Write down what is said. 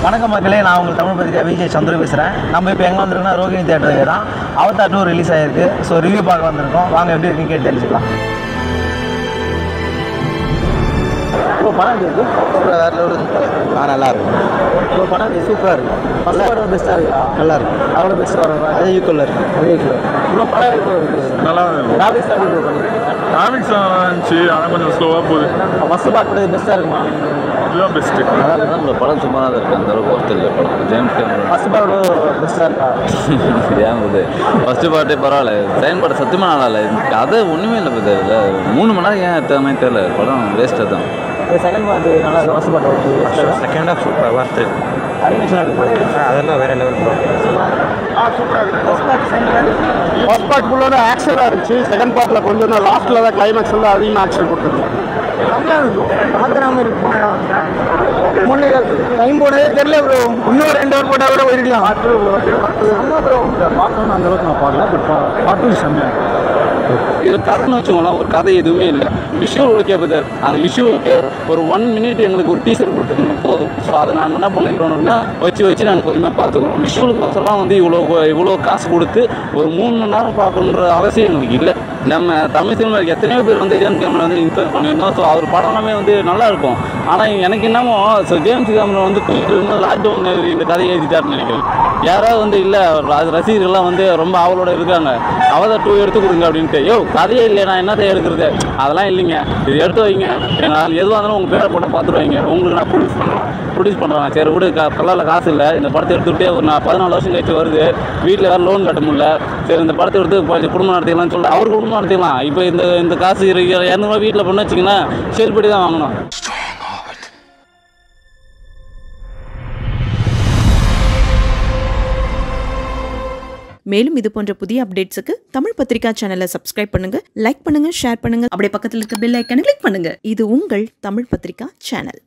வணக்கம் மக்களே நான் உங்கள் தமிழ் பத்திரிக்கை விஜய் சந்திர பேசுகிறேன் நம்ம இப்போ எங்கே வந்திருக்கோம்னா ரோகிணி தேட்டருக்கு தான் அவதார் டூ ரிலீஸ் ஆகிருக்கு ஸோ ரிவ்யூ பார்க்க வந்திருக்கோம் வாங்க எப்படி இருக்குன்னு கேட்டு தெரிஞ்சுக்கலாம் இப்போ படம் எப்படி இருக்கு வேற லெவல் ஆ நல்லா இருக்கும் இப்போ படம் சூப்பராக இருக்கு ஃபர்ஸ்ட் படம் பெஸ்ட்டாக இருக்கா நல்லா இருக்கும் அதோட பெஸ்ட் படம் அது ஈக்குவலாக இருக்கும் அதே இன்னும் படம் எப்படி இருக்கு நல்லா இருக்கும் ராபிக்ஸ் எப்படி இருக்கு காமிக்ஸ் நல்லா இருந்துச்சு ஆனால் கொஞ்சம் ஸ்லோவாக போகுது ஃபர்ஸ்ட் பார்ட் கூட பெஸ்ட்டாக இருக்குமா இதுதான் பெஸ்ட்டு இந்த படம் சும்மா தான் இருக்கு அந்த அளவுக்கு ஒர்த்து இல்லை படம் ஜேம்ஸ் கேமரன் ஃபர்ஸ்ட் பார்ட் பெஸ்ட்டாக இருக்கா ஏன் இது ஃபர்ஸ்ட் பாட்டே பரவாயில்ல செகண்ட் பாட்டு சத்தியமாக நல்லா இல்லை இது கதை ஒன்றுமே இல்லை இப்போ இதில் மூணு மணி நேரம் ஏன் எடுத்தாமே தெரியல படம் வேஸ்ட்டாக தான் செகண்ட் பார்ட் நல்லா இருக்கு first part okay second half super வார்த்தை அனிமேஷன் இருக்கு அதெல்லாம் வேற லெவல் ஃபர்ஸ்ட் பார்ட் ஃபுல்லோட ஆக்ஷனாக இருந்துச்சு செகண்ட் பார்ட்டில் கொஞ்சம் தான் லாஸ்ட்டில் தான் கிளைமேக்ஸ் வந்து அதிகமாக ஆக்ஷன் கொடுத்துருக்கோம் முன்னே டைம் போனதே தெரியல ப்ரோ இன்னும் ரெண்டு ஹவர் போட்டால் கூட போயிருக்கலாம் பார்க்கணும் அந்த அளவுக்கு நான் பார்க்கல பட் பார்த்து செம்மையாக இது கதைன்னு வச்சுக்கோங்களேன் ஒரு கதை எதுவுமே இல்லை விஷுவல் ஓகே பதர் அந்த விஷுவலுக்கு ஒரு ஒன் மினிட் எங்களுக்கு ஒரு டீசர் கொடுத்துருந்தோம் போதும் ஸோ அதை நான் என்ன பண்ணிக்கிறோம்னா வச்சு வச்சு நாங்கள் பொறுமையாக பார்த்துக்கிறோம் விஷுவலுக்கு வந்து இவ்வளோ இவ்வளோ காசு கொடுத்து ஒரு மூணு மணி நேரம் பார்க்கணுன்ற அவசியம் எங்களுக்கு இல்லை நம்ம தமிழ் சினிமா எத்தனையோ பேர் வந்து ஜேம்ஸ் கேமரா வந்து இன்ஸ்பயர் பண்ணியிருந்தோம் ஸோ அவர் படம் எல்லாமே வந்து நல்லா இருக்கும் ஆனால் எனக்கு என்னமோ ஸோ ஜேம்ஸ் கேமரா வந்து லாக்டவுன் இந்த கதையை எழுதிட்டாருன்னு நினைக்கிறேன் யாராவது வந்து இல்லை ரசிகர்கள்லாம் வந்து ரொம்ப ஆவலோட இருக்காங்க அவதான் டூ எடுத்து கொடுங்க அப்படின்ட்டு யோ கதையே இல்லையா நான் என்னத்தை எடுக்கிறது அதெல்லாம் இல்லைங்க இது எடுத்து வைங்க நான் எதுவாக இருந்தாலும் உங்கள் பேரை போட்டு பார்த்துட்டு வைங்க உங்களுக்கு நான் ப்ரொடியூஸ் பண்ணுறேன் ப்ரொடியூஸ் பண்ணுறேன் சரி விடு க கல்லால் காசு இல்லை இந்த படத்தை எடுத்துக்கிட்டே ஒரு நான் பதினாலு வருஷம் கழிச்சு வருது வீட்டில் வேறு லோன் கட்ட முடியல சரி இந்த படத்தை எடுத்து கொஞ்சம் குடும்பம் நடத்திக்கலாம்னு சொல்லிட்டு அவர் குடும்பம் நடத்திக்கலாம் இப்போ இந்த இந்த காசு இரு- இரநூறுவா வீட்டில் பண்ண வச்சிங்கன்னா செல்படி தான் வாங்கணும் மேலும் இது போன்ற புதிய அப்டேட்ஸுக்கு தமிழ் பத்திரிகா சேனலை சப்ஸ்கிரைப் பண்ணுங்க லைக் பண்ணுங்க ஷேர் பண்ணுங்க அப்படியே பக்கத்தில் இருக்க பெல் ஐக்கானை கிளிக் பண்ணுங்க இது உங்கள் தமிழ் பத்திரிகா சேனல்